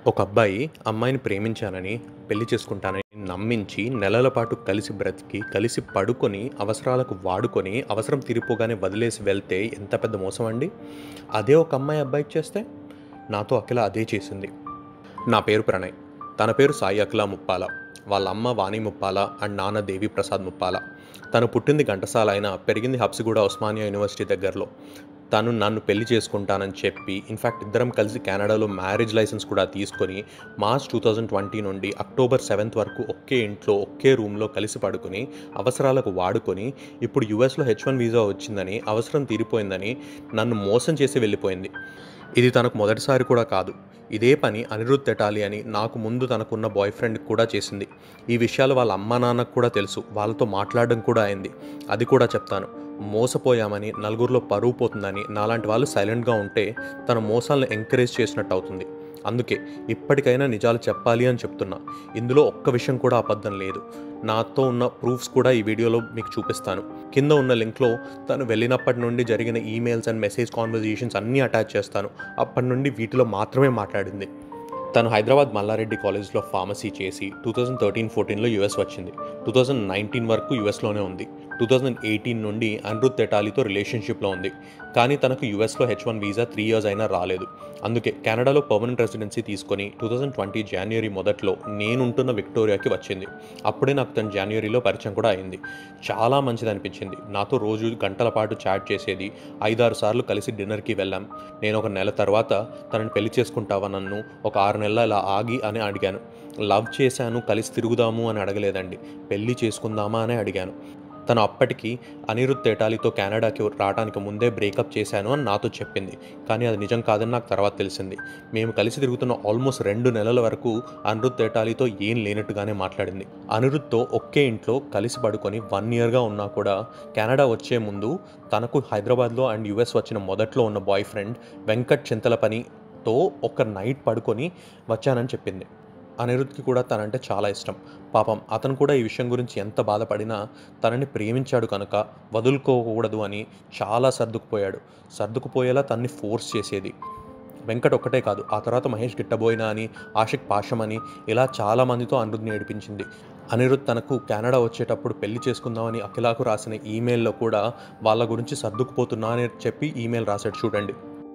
ఒక అబ్బాయి అమ్మాయిని ప్రేమించానని పెళ్లి చేసుకుంటానని నమ్మించి నెలల పాటు కలిసి బ్రతికి కలిసి పడుకొని అవసరాలకు వాడుకొని అవసరం తీరిపోగానే వదిలేసి వెళ్తే ఎంత పెద్ద మోసం అండి అదే ఒక అమ్మాయి అబ్బాయికి చేస్తే నాతో అఖిల అదే చేసింది నా పేరు ప్రణయ్ తన పేరు సాయి అఖిల ముప్పాల వాళ్ళ అమ్మ వాణి ముప్పాల అండ్ నాన్న దేవి ప్రసాద్ ముప్పాల తను పుట్టింది ఘంటసాల అయినా పెరిగింది హబ్సిగూడ ఉస్మానియా యూనివర్సిటీ దగ్గరలో తను నన్ను పెళ్లి చేసుకుంటానని చెప్పి ఇన్ఫ్యాక్ట్ ఇద్దరం కలిసి కెనడాలో మ్యారేజ్ లైసెన్స్ కూడా తీసుకొని మార్చ్ టూ థౌజండ్ ట్వంటీ నుండి అక్టోబర్ సెవెంత్ వరకు ఒకే ఇంట్లో ఒకే రూమ్లో కలిసి పడుకొని అవసరాలకు వాడుకొని ఇప్పుడు యుఎస్లో హెచ్ వన్ వీసా వచ్చిందని అవసరం తీరిపోయిందని నన్ను మోసం చేసి వెళ్ళిపోయింది ఇది తనకు మొదటిసారి కూడా కాదు ఇదే పని అనిరుద్ తెటాలి అని నాకు ముందు తనకున్న బాయ్ ఫ్రెండ్కి కూడా చేసింది ఈ విషయాలు వాళ్ళ అమ్మా నాన్నకు కూడా తెలుసు వాళ్ళతో మాట్లాడడం కూడా అయింది అది కూడా చెప్తాను మోసపోయామని నలుగురిలో పరువు పోతుందని నాలాంటి వాళ్ళు సైలెంట్గా ఉంటే తన మోసాలను ఎంకరేజ్ చేసినట్టు అవుతుంది అందుకే ఇప్పటికైనా నిజాలు చెప్పాలి అని చెప్తున్నా ఇందులో ఒక్క విషయం కూడా అబద్ధం లేదు నాతో ఉన్న ప్రూఫ్స్ కూడా ఈ వీడియోలో మీకు చూపిస్తాను కింద ఉన్న లింక్లో తను వెళ్ళినప్పటి నుండి జరిగిన ఈమెయిల్స్ అండ్ మెసేజ్ కాన్వర్జేషన్స్ అన్నీ అటాచ్ చేస్తాను అప్పటి నుండి వీటిలో మాత్రమే మాట్లాడింది తను హైదరాబాద్ మల్లారెడ్డి కాలేజ్లో ఫార్మసీ చేసి టూ థౌజండ్ థర్టీన్ ఫోర్టీన్లో యూఎస్ వచ్చింది టూ థౌజండ్ నైన్టీన్ వరకు యూఎస్లోనే ఉంది టూ థౌజండ్ ఎయిటీన్ నుండి అనిరుద్ తెటాలితో రిలేషన్షిప్లో ఉంది కానీ తనకు యూఎస్లో H one visa three years అయినా రాలేదు అందుకే కెనడాలో పర్మనెంట్ రెసిడెన్సీ తీసుకొని టూ థౌజండ్ ట్వంటీ జనవరి మొదట్లో నేనుంటున్న విక్టోరియాకి వచ్చింది అప్పుడే నాకు తను జనవరిలో పరిచయం కూడా అయింది చాలా మంచిది అనిపించింది నాతో రోజు గంటల పాటు చాట్ చేసేది ఐదారు సార్లు కలిసి డిన్నర్కి వెళ్ళాం నేను ఒక నెల తర్వాత తనని పెళ్లి చేసుకుంటావా నన్ను ఒక ఆరు నెలల ఇలా ఆగి అని అడిగాను లవ్ చేశాను కలిసి తిరుగుదాము అని అడగలేదండి పెళ్లి చేసుకుందామా అని అడిగాను తను అప్పటికి అనిరుద్ తేటాలితో కెనడాకి రావడానికి ముందే బ్రేకప్ చేశాను అని నాతో చెప్పింది కానీ అది నిజం కాదని నాకు తర్వాత తెలిసింది మేము కలిసి తిరుగుతున్న ఆల్మోస్ట్ రెండు నెలల వరకు అనిరుద్ తేటాలితో ఏం లేనట్టుగానే మాట్లాడింది అనిరుద్తో ఒకే ఇంట్లో కలిసి పడుకొని వన్ ఇయర్గా ఉన్నా కూడా కెనడా వచ్చే ముందు తనకు హైదరాబాద్లో అండ్ యుఎస్ వచ్చిన మొదట్లో ఉన్న బాయ్ ఫ్రెండ్ వెంకట్ చింతలపనితో ఒక నైట్ పడుకొని వచ్చానని చెప్పింది అనిరుద్కి కూడా తనంటే చాలా ఇష్టం పాపం అతను కూడా ఈ విషయం గురించి ఎంత బాధపడినా తనని ప్రేమించాడు కనుక వదులుకోకూడదు అని చాలా సర్దుకుపోయాడు సర్దుకుపోయేలా తన్ని ఫోర్స్ చేసేది వెంకట్ ఒక్కటే కాదు ఆ తర్వాత మహేష్ గిట్టబోయినా అని ఆషిక్ పాషం అని ఇలా చాలా మందితో అనిరుద్ని ఏడిపించింది అనిరుద్ తనకు కెనడా వచ్చేటప్పుడు పెళ్లి చేసుకుందామని అఖిలాకు రాసిన ఈమెయిల్లో కూడా వాళ్ళ గురించి సర్దుకుపోతున్నా అని చెప్పి ఈమెయిల్ రాశాడు చూడండి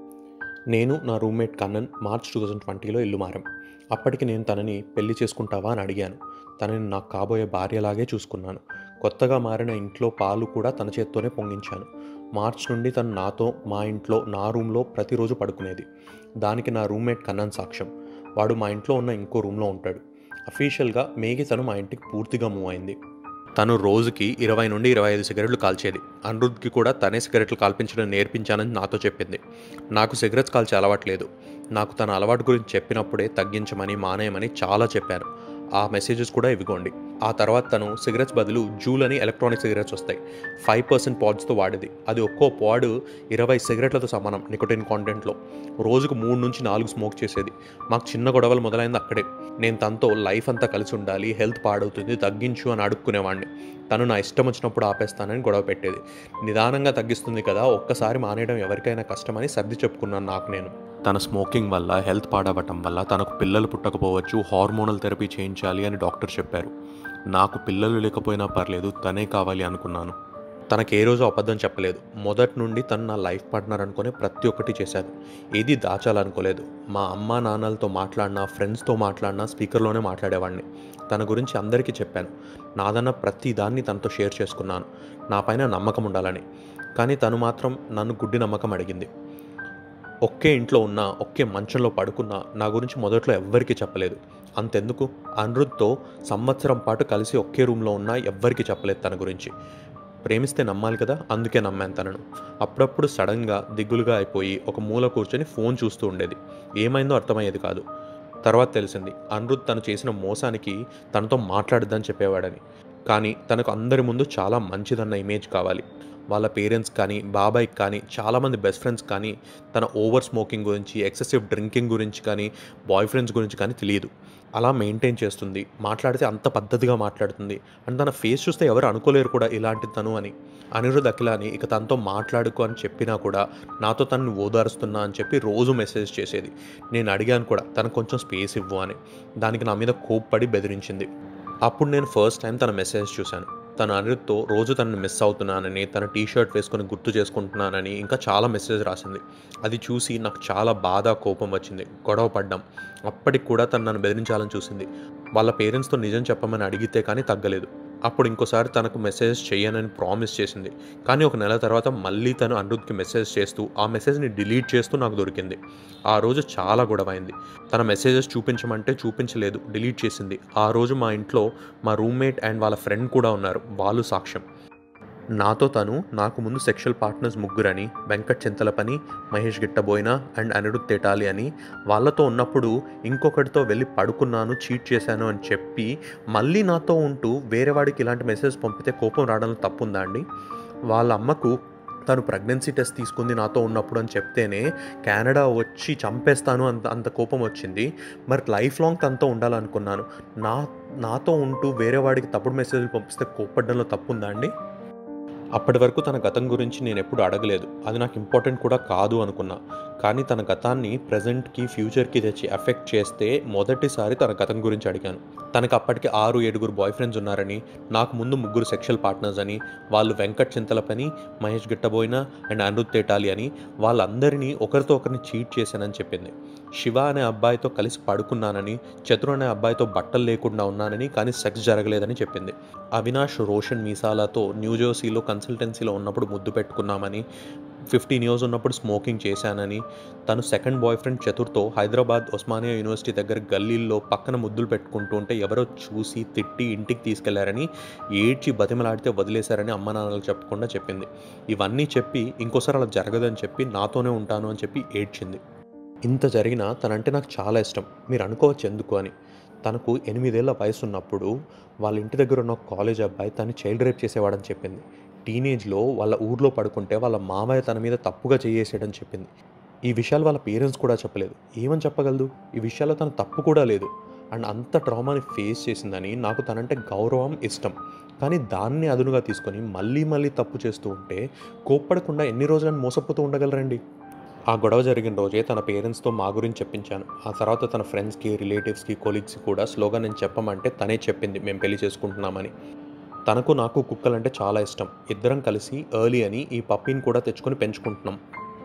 నేను నా roommate Kannan March two thousand ట్వంటీలో ఇల్లు మారాం అప్పటికి నేను తనని పెళ్లి చేసుకుంటావా అని అడిగాను తనని నాకు కాబోయే భార్యలాగే చూసుకున్నాను కొత్తగా మారిన ఇంట్లో పాలు కూడా తన చేత్తోనే పొంగించాను మార్చ్ నుండి తను నాతో మా ఇంట్లో నా రూమ్లో ప్రతిరోజు పడుకునేది దానికి నా రూమ్మేట్ కన్నన్ సాక్ష్యం వాడు మా ఇంట్లో ఉన్న ఇంకో రూమ్లో ఉంటాడు అఫీషియల్గా మేకి తను మా ఇంటికి పూర్తిగా మూవ్ అయింది తను రోజుకి ఇరవై నుండి ఇరవై ఐదు సిగరెట్లు కాల్చేది అనిరుద్కి కూడా తనే సిగరెట్లు కాల్పించడం నేర్పించానని నాతో చెప్పింది నాకు సిగరెట్స్ కాల్చే అలవాటు లేదు నాకు తన అలవాటు గురించి చెప్పినప్పుడే తగ్గించమని మానేయమని చాలా చెప్పాను ఆ మెసేజెస్ కూడా ఇవిగోండి ఆ తర్వాత తను సిగరెట్స్ బదులు జూల్ అని ఎలక్ట్రానిక్ సిగరెట్స్ వస్తాయి ఫైవ్ పర్సెంట్ పాడ్స్తో వాడేది అది ఒక్కో పాడ్ ఇరవై సిగరెట్లతో సమానం నికోటిన్ కాంటెంట్లో రోజుకు మూడు నుంచి నాలుగు స్మోక్ చేసేది మాకు చిన్న గొడవలు మొదలైంది అక్కడే నేను తనతో లైఫ్ అంతా కలిసి ఉండాలి హెల్త్ పాడవుతుంది తగ్గించు అని అడుక్కునేవాడిని తను నా ఇష్టం వచ్చినప్పుడు ఆపేస్తానని గొడవ పెట్టేది నిదానంగా తగ్గిస్తుంది కదా ఒక్కసారి మానేయడం ఎవరికైనా కష్టమని సర్ది చెప్పుకున్నాను నాకు నేను తన స్మోకింగ్ వల్ల హెల్త్ పాడవటం వల్ల తనకు పిల్లలు పుట్టకపోవచ్చు హార్మోనల్ థెరపీ చేయించాలి అని డాక్టర్ చెప్పారు నాకు పిల్లలు లేకపోయినా పర్లేదు తనే కావాలి అనుకున్నాను తనకి ఏ రోజు అబద్ధం చెప్పలేదు మొదటి నుండి తను నా లైఫ్ పార్ట్నర్ అనుకుని ప్రతి ఒక్కటి చేశాను ఏది దాచాలనుకోలేదు మా అమ్మ నాన్నలతో మాట్లాడినా ఫ్రెండ్స్తో మాట్లాడినా స్పీకర్లోనే మాట్లాడేవాడిని తన గురించి అందరికీ చెప్పాను నాదన్న ప్రతి దాన్ని తనతో షేర్ చేసుకున్నాను నా పైన నమ్మకం ఉండాలని కానీ తను మాత్రం నన్ను గుడ్డి నమ్మకం అడిగింది ఒకే ఇంట్లో ఉన్న ఒకే మంచంలో పడుకున్న నా గురించి మొదట్లో ఎవ్వరికీ చెప్పలేదు అంతెందుకు అనిరుద్తో సంవత్సరం పాటు కలిసి ఒకే రూమ్లో ఉన్నా ఎవ్వరికీ చెప్పలేదు తన గురించి ప్రేమిస్తే నమ్మాలి కదా అందుకే నమ్మాను తనను అప్పుడప్పుడు సడన్గా దిగులుగా అయిపోయి ఒక మూల కూర్చొని ఫోన్ చూస్తూ ఉండేది ఏమైందో అర్థమయ్యేది కాదు తర్వాత తెలిసింది అనిరుద్ తను చేసిన మోసానికి తనతో మాట్లాడద్దని చెప్పేవాడని కానీ తనకు అందరి ముందు చాలా మంచిదన్న ఇమేజ్ కావాలి వాళ్ళ పేరెంట్స్ కానీ బాబాయ్కి కానీ చాలామంది బెస్ట్ ఫ్రెండ్స్ కానీ తన ఓవర్ స్మోకింగ్ గురించి ఎక్సెసివ్ డ్రింకింగ్ గురించి కానీ బాయ్ ఫ్రెండ్స్ గురించి కానీ తెలియదు అలా మెయింటైన్ చేస్తుంది మాట్లాడితే అంత పద్ధతిగా మాట్లాడుతుంది అండ్ తన ఫేస్ చూస్తే ఎవరు అనుకోలేరు కూడా ఇలాంటి తను అని అనిరుద్ అఖిలాని ఇక తనతో మాట్లాడుకో అని చెప్పినా కూడా నాతో తనని ఓదారుస్తున్నా అని చెప్పి రోజు మెసేజ్ చేసేది నేను అడిగాను కూడా తనకు కొంచెం స్పేస్ ఇవ్వు అని దానికి నా మీద కోప్పడి బెదిరించింది అప్పుడు నేను ఫస్ట్ టైం తన మెసేజ్ చూశాను తన అనిరుద్తో రోజు తనని మిస్ అవుతున్నానని తన టీ షర్ట్ వేసుకొని గుర్తు చేసుకుంటున్నానని ఇంకా చాలా మెసేజ్ రాసింది అది చూసి నాకు చాలా బాధ కోపం వచ్చింది గొడవ పడ్డాం అప్పటికి కూడా తను నన్ను బెదిరించాలని చూసింది వాళ్ళ పేరెంట్స్తో నిజం చెప్పమని అడిగితే కానీ తగ్గలేదు అప్పుడు ఇంకోసారి తనకు మెసేజ్ చేయనని ప్రామిస్ చేసింది కానీ ఒక నెల తర్వాత మళ్ళీ తను అనిరుద్కి మెసేజ్ చేస్తూ ఆ మెసేజ్ని డిలీట్ చేస్తూ నాకు దొరికింది ఆ రోజు చాలా గొడవ అయింది తన మెసేజెస్ చూపించమంటే చూపించలేదు డిలీట్ చేసింది ఆ రోజు మా ఇంట్లో మా రూమ్మేట్ అండ్ వాళ్ళ ఫ్రెండ్ కూడా ఉన్నారు వాళ్ళు సాక్ష్యం నాతో తను నాకు ముందు సెక్షువల్ పార్ట్నర్స్ ముగ్గురని వెంకట్ చింతలపని మహేష్ గిట్టబోయిన అండ్ అనిరుద్ తేటాలి అని వాళ్ళతో ఉన్నప్పుడు ఇంకొకటితో వెళ్ళి పడుకున్నాను చీట్ చేశాను అని చెప్పి మళ్ళీ నాతో ఉంటూ వేరే వాడికి ఇలాంటి మెసేజ్ పంపితే కోపం రావడంలో తప్పుందా అండి వాళ్ళ అమ్మకు తను ప్రెగ్నెన్సీ టెస్ట్ తీసుకుంది నాతో ఉన్నప్పుడు అని చెప్తేనే కెనడా వచ్చి చంపేస్తాను అంత అంత కోపం వచ్చింది మరి లైఫ్ లాంగ్ తనతో ఉండాలనుకున్నాను నా నాతో ఉంటూ వేరే వాడికి తప్పుడు మెసేజ్లు పంపిస్తే కోప్పడంలో తప్పుందా అండి అప్పటి వరకు తన గతం గురించి నేను ఎప్పుడు అడగలేదు అది నాకు ఇంపార్టెంట్ కూడా కాదు అనుకున్నా కానీ తన గతాన్ని ప్రజెంట్కి ఫ్యూచర్కి తెచ్చి ఎఫెక్ట్ చేస్తే మొదటిసారి తన గతం గురించి అడిగాను తనకు అప్పటికి ఆరు ఏడుగురు బాయ్ ఫ్రెండ్స్ ఉన్నారని నాకు ముందు ముగ్గురు సెక్షువల్ పార్ట్నర్స్ అని వాళ్ళు వెంకట్ చింతలపని మహేష్ గిట్టబోయిన అండ్ అనిరుద్ తేటాలి అని వాళ్ళందరినీ ఒకరితో ఒకరిని చీట్ చేశానని చెప్పింది శివ అనే అబ్బాయితో కలిసి పడుకున్నానని చతురు అనే అబ్బాయితో బట్టలు లేకుండా ఉన్నానని కానీ సెక్స్ జరగలేదని చెప్పింది అవినాష్ రోషన్ మీసాలతో న్యూజెర్సీలో కన్సల్టెన్సీలో ఉన్నప్పుడు ముద్దు పెట్టుకున్నామని ఫిఫ్టీన్ ఇయర్స్ ఉన్నప్పుడు స్మోకింగ్ చేశానని తను సెకండ్ బాయ్ ఫ్రెండ్ చతుర్తో హైదరాబాద్ ఉస్మానియా యూనివర్సిటీ దగ్గర గల్లీల్లో పక్కన ముద్దులు పెట్టుకుంటూ ఉంటే ఎవరో చూసి తిట్టి ఇంటికి తీసుకెళ్లారని ఏడ్చి బతిమలాడితే వదిలేశారని అమ్మ నాన్నలకు చెప్పకుండా చెప్పింది ఇవన్నీ చెప్పి ఇంకోసారి అలా జరగదని చెప్పి నాతోనే ఉంటాను అని చెప్పి ఏడ్చింది ఇంత జరిగినా తనంటే నాకు చాలా ఇష్టం మీరు అనుకోవచ్చు ఎందుకు అని తనకు ఎనిమిదేళ్ల వయసు ఉన్నప్పుడు వాళ్ళ ఇంటి దగ్గర ఉన్న ఒక కాలేజ్ అబ్బాయి తను చైల్డ్ రేప్ చేసేవాడని చెప్పింది టీనేజ్లో వాళ్ళ ఊర్లో పడుకుంటే వాళ్ళ మామయ్య తన మీద తప్పుగా చేయేసాడని చెప్పింది ఈ విషయాలు వాళ్ళ పేరెంట్స్ కూడా చెప్పలేదు ఏమని చెప్పగలదు ఈ విషయాల్లో తన తప్పు కూడా లేదు అండ్ అంత ట్రామాని ఫేస్ చేసిందని నాకు తనంటే గౌరవం ఇష్టం కానీ దాన్ని అదునుగా తీసుకొని మళ్ళీ మళ్ళీ తప్పు చేస్తూ ఉంటే కోప్పడకుండా ఎన్ని రోజులను మోసపోతూ ఉండగలరండి ఆ గొడవ జరిగిన రోజే తన పేరెంట్స్తో మా గురించి చెప్పించాను ఆ తర్వాత తన ఫ్రెండ్స్కి రిలేటివ్స్కి కొలీగ్స్కి కూడా స్లోగా నేను చెప్పమంటే తనే చెప్పింది మేము పెళ్లి చేసుకుంటున్నామని తనకు నాకు కుక్కలంటే చాలా ఇష్టం ఇద్దరం కలిసి ఎర్లీ అని ఈ పప్పీని కూడా తెచ్చుకొని పెంచుకుంటున్నాం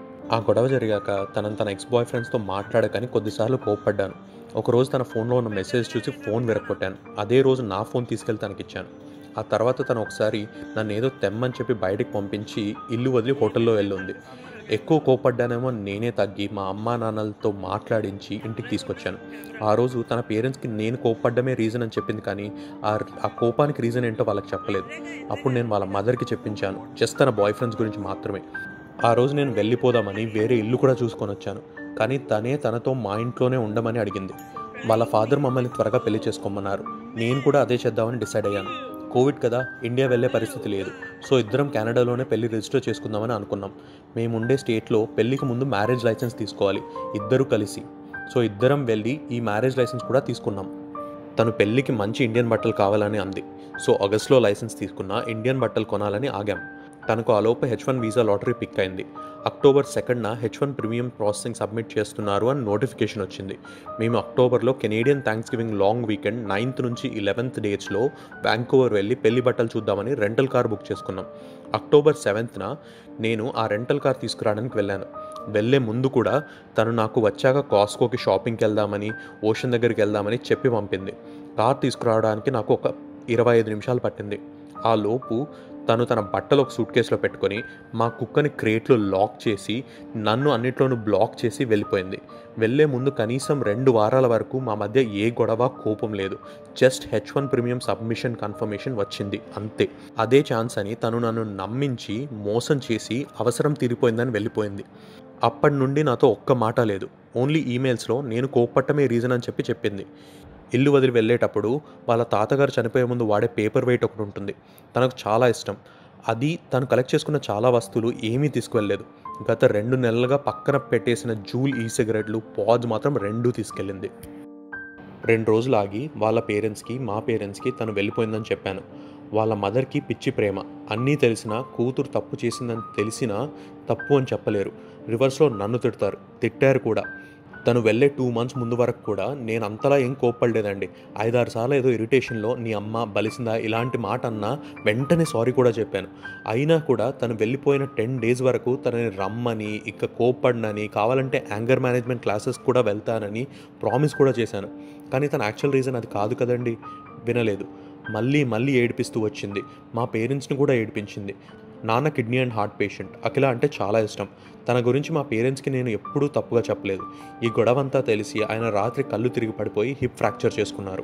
ఆ గొడవ జరిగాక తనని తన ఎక్స్ బాయ్ ఫ్రెండ్స్తో మాట్లాడకని కొద్దిసార్లు కోప్పడ్డాను ఒకరోజు తన ఫోన్లో ఉన్న మెసేజ్ చూసి ఫోన్ విరగొట్టాను అదే రోజు నా ఫోన్ తీసుకెళ్ళి తనకిచ్చాను ఆ తర్వాత తను ఒకసారి నన్ను ఏదో తెమ్మని చెప్పి బయటికి పంపించి ఇల్లు వదిలి హోటల్లో వెళ్ళుంది ఎక్కువ కోపడ్డానేమో నేనే తగ్గి మా అమ్మా నాన్నలతో మాట్లాడించి ఇంటికి తీసుకొచ్చాను ఆ రోజు తన పేరెంట్స్కి నేను కోపడ్డమే రీజన్ అని చెప్పింది కానీ ఆ ఆ కోపానికి రీజన్ ఏంటో వాళ్ళకి చెప్పలేదు అప్పుడు నేను వాళ్ళ మదర్కి చెప్పించాను జస్ట్ తన బాయ్ ఫ్రెండ్స్ గురించి మాత్రమే ఆ రోజు నేను వెళ్ళిపోదామని వేరే ఇల్లు కూడా చూసుకొని వచ్చాను కానీ తనే తనతో మా ఇంట్లోనే ఉండమని అడిగింది వాళ్ళ ఫాదర్ మమ్మల్ని త్వరగా పెళ్లి చేసుకోమన్నారు నేను కూడా అదే చేద్దామని డిసైడ్ అయ్యాను కోవిడ్ కదా ఇండియా వెళ్ళే పరిస్థితి లేదు సో ఇద్దరం కెనడాలోనే పెళ్లి రిజిస్టర్ చేసుకుందామని అనుకున్నాం మేము ఉండే స్టేట్లో పెళ్లికి ముందు మ్యారేజ్ లైసెన్స్ తీసుకోవాలి ఇద్దరు కలిసి సో ఇద్దరం వెళ్ళి ఈ మ్యారేజ్ లైసెన్స్ కూడా తీసుకున్నాం తను పెళ్ళికి మంచి ఇండియన్ బట్టలు కావాలని అంది సో ఆగస్ట్లో లైసెన్స్ తీసుకున్న ఇండియన్ బట్టలు కొనాలని ఆగాం తనకు ఆలోపు H one visa lottery pick అయింది అక్టోబర్ సెకండ్న H one premium processing submit చేస్తున్నారు అని నోటిఫికేషన్ వచ్చింది మేము అక్టోబర్లో Canadian thanksgiving long weekend ninth నుంచి ఇలెవెన్త్ డేట్స్లో వ్యాంకోవర్ వెళ్ళి పెళ్లి బట్టలు చూద్దామని రెంటల్ కార్ బుక్ చేసుకున్నాం అక్టోబర్ సెవెంత్న నేను ఆ రెంటల్ కార్ తీసుకురావడానికి వెళ్ళాను వెళ్ళే ముందు కూడా తను నాకు వచ్చాక కాస్కోకి షాపింగ్కి వెళ్దామని ఓషన్ దగ్గరికి వెళ్దామని చెప్పి పంపింది కార్ తీసుకురావడానికి నాకు ఒక ఇరవై ఐదు నిమిషాలు పట్టింది ఆ లోపు తను తన బట్టలు ఒక సూట్ కేసులో పెట్టుకొని మా కుక్కని క్రేట్లో లాక్ చేసి నన్ను అన్నిట్లోనూ బ్లాక్ చేసి వెళ్ళిపోయింది వెళ్ళే ముందు కనీసం రెండు వారాల వరకు మా మధ్య ఏ గొడవ కోపం లేదు just H one premium submission confirmation వచ్చింది అంతే అదే ఛాన్స్ అని తను నన్ను నమ్మించి మోసం చేసి అవసరం తీరిపోయిందని వెళ్ళిపోయింది అప్పటి నుండి నాతో ఒక్క మాట లేదు ఓన్లీ ఈమెయిల్స్లో నేను కోప్పట్టమే రీజన్ అని చెప్పి చెప్పింది ఇల్లు వదిలి వెళ్ళేటప్పుడు వాళ్ళ తాతగారు చనిపోయే ముందు వాడే పేపర్ వెయిట్ ఒకటి ఉంటుంది తనకు చాలా ఇష్టం అది తను కలెక్ట్ చేసుకున్న చాలా వస్తువులు ఏమీ తీసుకువెళ్ళలేదు గత రెండు నెలలుగా పక్కన పెట్టేసిన జూల్ ఈ సిగరెట్లు పాజ్ మాత్రం రెండూ తీసుకెళ్ళింది రెండు రోజులు ఆగి వాళ్ళ పేరెంట్స్కి మా పేరెంట్స్కి తను వెళ్ళిపోయిందని చెప్పాను వాళ్ళ మదర్కి పిచ్చి ప్రేమ అన్నీ తెలిసినా కూతురు తప్పు చేసిందని తెలిసినా తప్పు అని చెప్పలేరు రివర్స్లో నన్ను తిడతారు తిట్టారు కూడా తను వెళ్ళే టూ మంత్స్ ముందు వరకు కూడా నేను అంతలా ఏం కోప్పడలేదండి ఐదారు సార్లు ఏదో ఇరిటేషన్లో నీ అమ్మ బలిసిందా ఇలాంటి మాట అన్నా వెంటనే సారీ కూడా చెప్పాను అయినా కూడా తను వెళ్ళిపోయిన టెన్ డేస్ వరకు తనని రమ్మని ఇక కోప్పడినని కావాలంటే యాంగర్ మేనేజ్మెంట్ క్లాసెస్ కూడా వెళ్తానని ప్రామిస్ కూడా చేశాను కానీ తన యాక్చువల్ రీజన్ అది కాదు కదండి వినలేదు మళ్ళీ మళ్ళీ ఏడిపిస్తూ వచ్చింది మా పేరెంట్స్ని కూడా ఏడిపించింది నాన్న kidney and heart patient Akhila అంటే చాలా ఇష్టం తన గురించి మా పేరెంట్స్కి నేను ఎప్పుడూ తప్పుగా చెప్పలేదు ఈ గొడవంతా తెలిసి ఆయన రాత్రి కళ్ళు తిరిగి పడిపోయి హిప్ ఫ్రాక్చర్ చేసుకున్నారు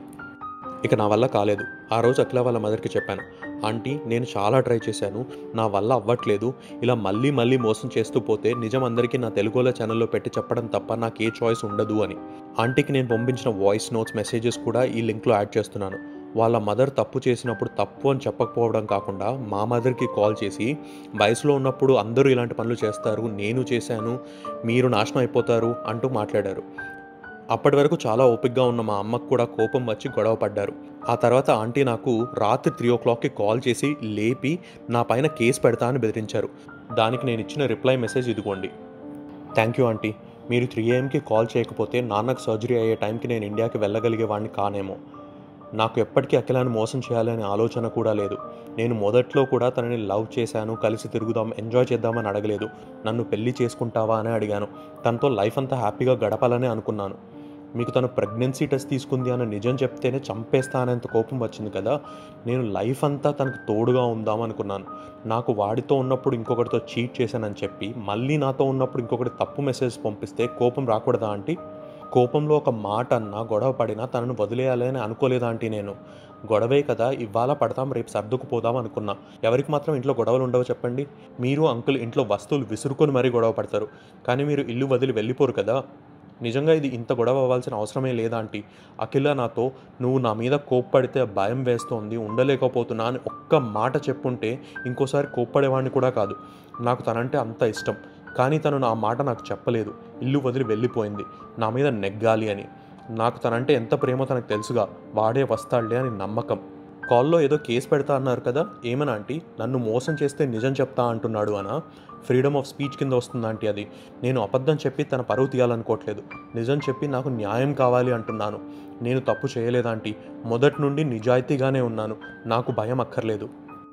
ఇక నా వల్ల కాలేదు ఆ రోజు అఖిల వాళ్ళ మదర్కి చెప్పాను ఆంటీ నేను చాలా ట్రై చేశాను నా వల్ల అవ్వట్లేదు ఇలా మళ్ళీ మళ్ళీ మోసం చేస్తూ పోతే నిజం అందరికీ నా తెలుగులో ఛానల్లో పెట్టి చెప్పడం తప్ప నాకు ఏ చాయిస్ ఉండదు అని ఆంటీకి నేను పంపించిన వాయిస్ నోట్స్ మెసేజెస్ కూడా ఈ లింక్లో యాడ్ చేస్తున్నాను వాళ్ళ మదర్ తప్పు చేసినప్పుడు తప్పు అని చెప్పకపోవడం కాకుండా మా మదర్కి కాల్ చేసి వయసులో ఉన్నప్పుడు అందరూ ఇలాంటి పనులు చేస్తారు నేను చేశాను మీరు నాశనం అయిపోతారు అంటూ మాట్లాడారు అప్పటి వరకు చాలా ఓపిక్గా ఉన్న మా అమ్మకు కూడా కోపం వచ్చి గొడవ పడ్డారు ఆ తర్వాత ఆంటీ నాకు రాత్రి త్రీ ఓ క్లాక్కి కాల్ చేసి లేపి నా పైన కేసు పెడతా అని బెదిరించారు దానికి నేను ఇచ్చిన రిప్లై మెసేజ్ ఇదిగోండి థ్యాంక్ యూ ఆంటీ మీరు త్రీ ఏఎంకి కాల్ చేయకపోతే నాన్నకు సర్జరీ అయ్యే టైంకి నేను ఇండియాకి వెళ్ళగలిగేవాడిని కానేమో నాకు ఎప్పటికీ అఖిలాన్ని మోసం చేయాలనే ఆలోచన కూడా లేదు నేను మొదట్లో కూడా తనని లవ్ చేశాను కలిసి తిరుగుదాం ఎంజాయ్ చేద్దామని అడగలేదు నన్ను పెళ్లి చేసుకుంటావా అని అడిగాను తనతో లైఫ్ అంతా హ్యాపీగా గడపాలని అనుకున్నాను మీకు తను ప్రెగ్నెన్సీ టెస్ట్ తీసుకుంది అన్న నిజం చెప్తేనే చంపేస్తా అనేంత కోపం వచ్చింది కదా నేను లైఫ్ అంతా తనకు తోడుగా ఉందాం అనుకున్నాను నాకు వాడితో ఉన్నప్పుడు ఇంకొకటితో చీట్ చేశానని చెప్పి మళ్ళీ నాతో ఉన్నప్పుడు ఇంకొకటి తప్పు మెసేజ్ పంపిస్తే కోపం రాకూడదా ఆంటీ కోపంలో ఒక మాట అన్నా గొడవ పడినా తనను వదిలేయాలని అనుకోలేదా ఆంటీ నేను గొడవే కదా ఇవాళ పడతాం రేపు సర్దుకుపోదాం అనుకున్నా ఎవరికి మాత్రం ఇంట్లో గొడవలు ఉండవో చెప్పండి మీరు అంకుల్ ఇంట్లో వస్తువులు విసురుకొని మరీ గొడవ పడతారు కానీ మీరు ఇల్లు వదిలి వెళ్ళిపోరు కదా నిజంగా ఇది ఇంత గొడవ అవ్వాల్సిన అవసరమే లేదా ఆంటీ అఖిల నాతో నువ్వు నా మీద కోప్పడితే భయం వేస్తోంది ఉండలేకపోతున్నా అని ఒక్క మాట చెప్పుంటే ఇంకోసారి కోప్పడేవాడిని కూడా కాదు నాకు తనంటే అంత ఇష్టం కానీ తను నా మాట నాకు చెప్పలేదు ఇల్లు వదిలి వెళ్ళిపోయింది నా మీద నెగ్గాలి అని నాకు తనంటే ఎంత ప్రేమో తనకు తెలుసుగా వాడే వస్తాడులే అని నమ్మకం కాల్లో ఏదో కేసు పెడతా అన్నారు కదా ఏమన్నా ఆంటీ నన్ను మోసం చేస్తే నిజం చెప్తా అంటున్నాడు అనా ఫ్రీడమ్ ఆఫ్ స్పీచ్ కింద వస్తుంది ఆంటీ అది నేను అబద్ధం చెప్పి తన పరువు తీయాలనుకోవట్లేదు నిజం చెప్పి నాకు న్యాయం కావాలి అంటున్నాను నేను తప్పు చేయలేదాంటీ మొదటి నుండి నిజాయితీగానే ఉన్నాను నాకు భయం అక్కర్లేదు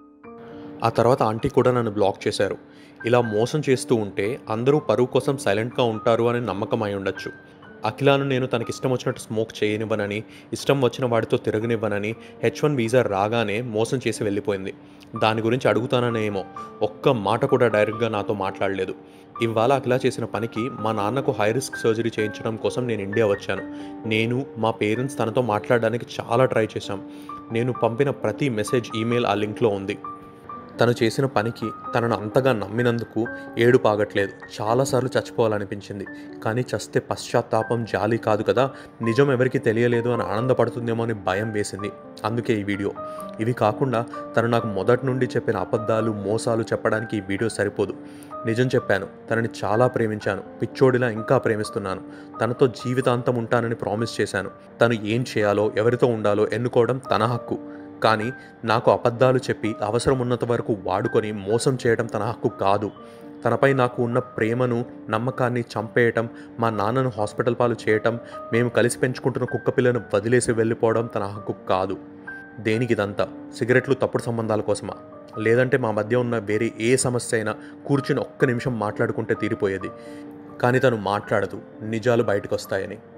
ఆ తర్వాత ఆంటీ కూడా నన్ను బ్లాక్ చేశారు ఇలా మోసం చేస్తూ ఉంటే అందరూ పరువు కోసం సైలెంట్గా ఉంటారు అని నమ్మకం అయి ఉండొచ్చు అఖిలాను నేను తనకి ఇష్టం వచ్చినట్టు స్మోక్ చేయనివ్వనని ఇష్టం వచ్చిన వాడితో తిరగనివ్వనని హెచ్ వన్ వీసా రాగానే మోసం చేసి వెళ్ళిపోయింది దాని గురించి అడుగుతాననేమో ఒక్క మాట కూడా డైరెక్ట్గా నాతో మాట్లాడలేదు ఇవాళ అఖిలా చేసిన పనికి మా నాన్నకు హై రిస్క్ సర్జరీ చేయించడం కోసం నేను ఇండియా వచ్చాను నేను మా పేరెంట్స్ తనతో మాట్లాడడానికి చాలా ట్రై చేశాం నేను పంపిన ప్రతి మెసేజ్ ఈమెయిల్ ఆ లింక్లో ఉంది తను చేసిన పనికి తనను అంతగా నమ్మినందుకు ఏడు పాగట్లేదు చాలాసార్లు చచ్చిపోవాలనిపించింది కానీ చస్తే పశ్చాత్తాపం జాలి కాదు కదా నిజం ఎవరికి తెలియలేదు అని ఆనందపడుతుందేమో అని భయం వేసింది అందుకే ఈ వీడియో ఇవి కాకుండా తను నాకు మొదటి నుండి చెప్పిన అబద్ధాలు మోసాలు చెప్పడానికి ఈ వీడియో సరిపోదు నిజం చెప్పాను తనని చాలా ప్రేమించాను పిచ్చోడిలా ఇంకా ప్రేమిస్తున్నాను తనతో జీవితాంతం ఉంటానని ప్రామిస్ చేశాను తను ఏం చేయాలో ఎవరితో ఉండాలో ఎన్నుకోవడం తన హక్కు కానీ నాకు అబద్ధాలు చెప్పి అవసరం ఉన్నంత వరకు వాడుకొని మోసం చేయడం తన హక్కు కాదు తనపై నాకు ఉన్న ప్రేమను నమ్మకాన్ని చంపేయటం మా నాన్నను హాస్పిటల్ పాలు చేయటం మేము కలిసి పెంచుకుంటున్న కుక్క పిల్లను వదిలేసి వెళ్ళిపోవడం తన హక్కు కాదు దేనికి ఇదంతా సిగరెట్లు తప్పుడు సంబంధాల కోసమా లేదంటే మా మధ్య ఉన్న వేరే ఏ సమస్య అయినా కూర్చుని ఒక్క నిమిషం మాట్లాడుకుంటే తీరిపోయేది కానీ తను మాట్లాడదు నిజాలు బయటకు వస్తాయని